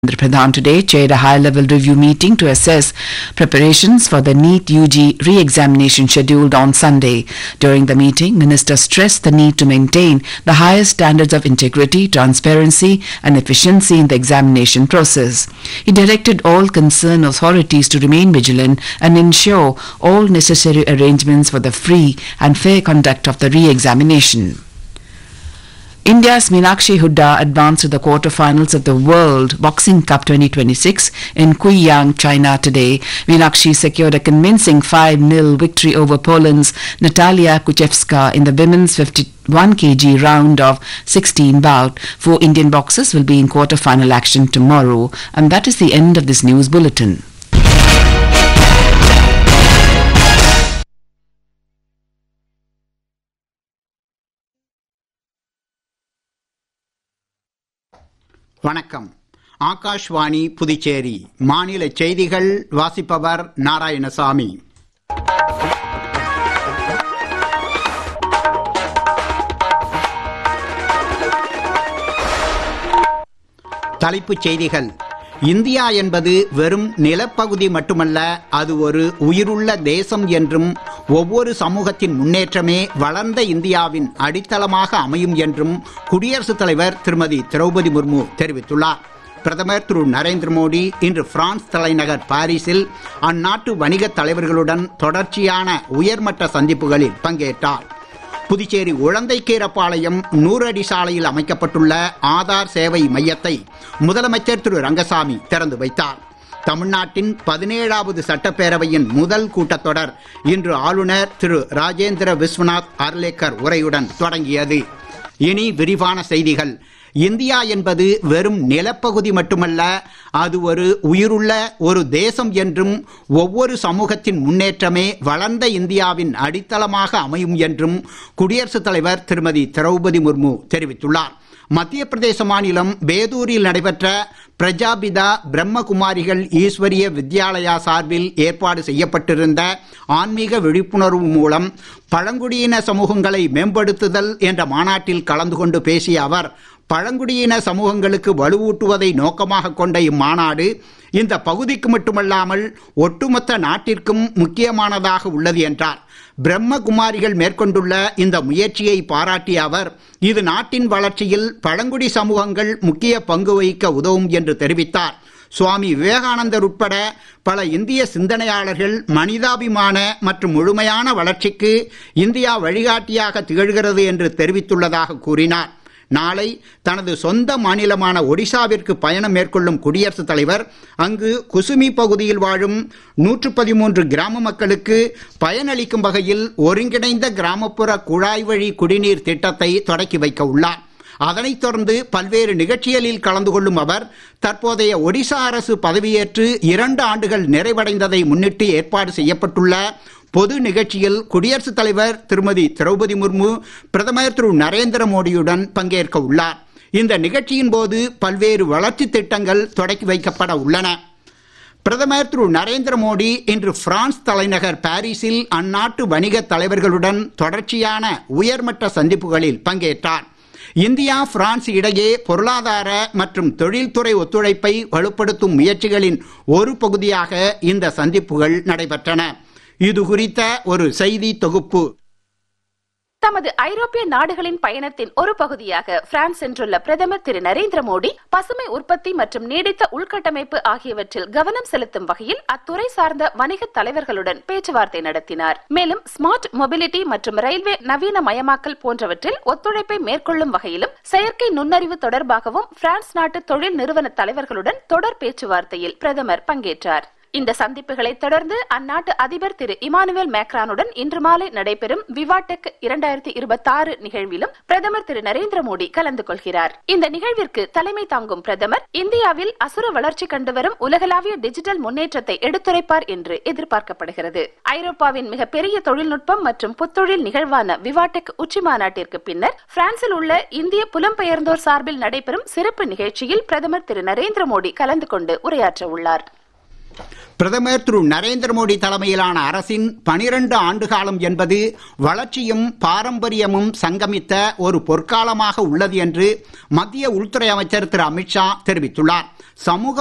Indra Pradhan today chaired a high-level review meeting to assess preparations for the NEET UG re-examination scheduled on Sunday. During the meeting, Minister stressed the need to maintain the highest standards of integrity, transparency and efficiency in the examination process. He directed all concerned authorities to remain vigilant and ensure all necessary arrangements for the free and fair conduct of the re-examination. India's Meenakshi Hooda advanced to the quarterfinals of the World Boxing Cup 2026 in Guiyang, China today. Meenakshi secured a convincing 5-0 victory over Poland's Natalia Kuchevska in the women's 51 kg round of 16 bout. Four Indian boxers will be in quarterfinal action tomorrow. And that is the end of this news bulletin. வணக்கம் ஆகாஷ்வாணி புதுச்சேரி மாநில செய்திகள் வாசிப்பவர் நாராயணசாமி தலைப்புச் செய்திகள் India என்பது வெறும் நிலப்பகுதி மட்டுமல்ல அது ஒரு உயிருள்ள தேசம் என்றும் ஒவ்வொரு சமூகத்தின் முன்னேற்றமே வளர்ந்த இந்தியாவின் அடித்தளமாக அமையும் என்றும் குடியரசுத் தலைவர் திருமதி திரௌபதி முர்மு தெரிவித்துள்ளார் பிரதமர் திரு நரேந்திர மோடி இன்று பிரான்ஸ் தலைநகர் பாரிஸில் அந்நாட்டு வணிகத் தலைவர்களுடன் தொடர்ச்சியான உயர்மட்ட சந்திப்புகளில் பங்கேற்றார் புதுச்சேரி உழந்தைக்கீரப்பாளையம் நூறடி சாலையில் அமைக்கப்பட்டுள்ள ஆதார் சேவை மையத்தை முதலமைச்சர் திரு ரங்கசாமி திறந்து வைத்தார் தமிழ்நாட்டின் பதினேழாவது சட்டப்பேரவையின் முதல் கூட்டத்தொடர் இன்று ஆளுநர் திரு ராஜேந்திர விஸ்வநாத் அர்லேக்கர் உரையுடன் தொடங்கியது இனி விரிவான செய்திகள் இந்தியா என்பது வெறும் நிலப்பகுதி மட்டுமல்ல அது ஒரு உயிருள்ள ஒரு தேசம் என்றும் ஒவ்வொரு சமூகத்தின் முன்னேற்றமே வளர்ந்த இந்தியாவின் அடித்தளமாக அமையும் என்றும் குடியரசுத் தலைவர் திருமதி திரௌபதி முர்மு தெரிவித்துள்ளார் மத்திய பிரதேச மாநிலம் பேதூரில் நடைபெற்ற பிரஜாபிதா பிரம்மகுமாரிகள் ஈஸ்வரிய வித்யாலயா சார்பில் ஏற்பாடு செய்யப்பட்டிருந்த ஆன்மீக விழிப்புணர்வு மூலம் பழங்குடியின சமூகங்களை மேம்படுத்துதல் என்ற மாநாட்டில் கலந்து கொண்டு பேசிய அவர் பழங்குடியின சமூகங்களுக்கு வலுவூட்டுவதை நோக்கமாக கொண்ட இம்மாநாடு இந்த பகுதிக்கு மட்டுமல்லாமல் ஒட்டுமொத்த நாட்டிற்கும் முக்கியமானதாக உள்ளது என்றார் பிரம்மகுமாரிகள் மேற்கொண்டுள்ள இந்த முயற்சியை பாராட்டிய அவர் இது நாட்டின் வளர்ச்சியில் பழங்குடி சமூகங்கள் முக்கிய பங்கு வகிக்க உதவும் என்று தெரிவித்தார் சுவாமி விவேகானந்தர் உட்பட பல இந்திய சிந்தனையாளர்கள் மனிதாபிமான மற்றும் முழுமையான வளர்ச்சிக்கு இந்தியா வழிகாட்டியாக திகழ்கிறது என்று தெரிவித்துள்ளதாக கூறினார் நாளை தனது சொந்த மாநிலமான ஒடிசாவிற்கு பயணம் மேற்கொள்ளும் குடியரசுத் தலைவர் அங்கு குசுமி பகுதியில் வாழும் நூற்று பதிமூன்று கிராம மக்களுக்கு பயனளிக்கும் வகையில் ஒருங்கிணைந்த கிராமப்புற குழாய் வழி குடிநீர் திட்டத்தை தொடக்கி வைக்க உள்ளார் அதனைத் தொடர்ந்து பல்வேறு நிகழ்ச்சிகளில் கலந்து கொள்ளும் அவர் தற்போதைய ஒடிசா அரசு பதவியேற்று இரண்டு ஆண்டுகள் நிறைவடைந்ததை முன்னிட்டு ஏற்பாடு செய்யப்பட்டுள்ள பொது நிகழ்ச்சியில் குடியரசுத் தலைவர் திருமதி திரௌபதி முர்மு பிரதமர் திரு நரேந்திர மோடியுடன் பங்கேற்க உள்ளார் இந்த நிகழ்ச்சியின் போது பல்வேறு வளர்ச்சி திட்டங்கள் தொடக்கி வைக்கப்பட உள்ளன பிரதமர் திரு நரேந்திர மோடி இன்று பிரான்ஸ் தலைநகர் பாரிஸில் அந்நாட்டு வணிக தலைவர்களுடன் தொடர்ச்சியான உயர்மட்ட சந்திப்புகளில் பங்கேற்றார் இந்தியா பிரான்ஸ் இடையே பொருளாதார மற்றும் தொழில்துறை ஒத்துழைப்பை வலுப்படுத்தும் முயற்சிகளின் ஒரு பகுதியாக இந்த சந்திப்புகள் நடைபெற்றன இது குறித்த ஒரு செய்தி தொகுப்பு தமது ஐரோப்பிய நாடுகளின் பயணத்தின் ஒரு பகுதியாக பிரான்ஸ் சென்றுள்ள பிரதமர் திரு நரேந்திர மோடி பசுமை உற்பத்தி மற்றும் நீடித்த உள்கட்டமைப்பு ஆகியவற்றில் கவனம் செலுத்தும் வகையில் அத்துறை சார்ந்த வணிக தலைவர்களுடன் பேச்சுவார்த்தை நடத்தினார் மேலும் ஸ்மார்ட் மொபிலிட்டி மற்றும் ரயில்வே நவீன மயமாக்கல் போன்றவற்றில் ஒத்துழைப்பை மேற்கொள்ளும் வகையிலும் செயற்கை நுண்ணறிவு தொடர்பாகவும் பிரான்ஸ் நாட்டு தொழில் நிறுவன தலைவர்களுடன் தொடர் பேச்சுவார்த்தையில் பிரதமர் பங்கேற்றார் இந்த சந்திப்புகளை தொடர்ந்து அந்நாட்டு அதிபர் திரு இமானுவேல் மேக்ரானுடன் இன்று மாலை நடைபெறும் விவாடெக் இரண்டாயிரத்தி இருபத்தி ஆறு நிகழ்விலும் பிரதமர் திரு நரேந்திர மோடி கலந்து கொள்கிறார் இந்த நிகழ்விற்கு தலைமை தாங்கும் பிரதமர் இந்தியாவில் அசுர வளர்ச்சி கண்டு வரும் உலகளாவிய டிஜிட்டல் முன்னேற்றத்தை எடுத்துரைப்பார் என்று எதிர்பார்க்கப்படுகிறது ஐரோப்பாவின் மிகப்பெரிய தொழில்நுட்பம் மற்றும் புத்தொழில் நிகழ்வான விவாடெக் உச்சி மாநாட்டிற்கு பின்னர் பிரான்சில் உள்ள இந்திய புலம்பெயர்ந்தோர் சார்பில் நடைபெறும் சிறப்பு நிகழ்ச்சியில் பிரதமர் திரு நரேந்திர மோடி கலந்து கொண்டு உரையாற்ற உள்ளார் பிரதமர் திரு நரேந்திர மோடி தலைமையிலான அரசின் பனிரண்டு ஆண்டு காலம் என்பது வளர்ச்சியும் பாரம்பரியமும் சங்கமித்த ஒரு பொற்காலமாக உள்ளது என்று மத்திய உள்துறை அமைச்சர் திரு அமித்ஷா தெரிவித்துள்ளார் சமூக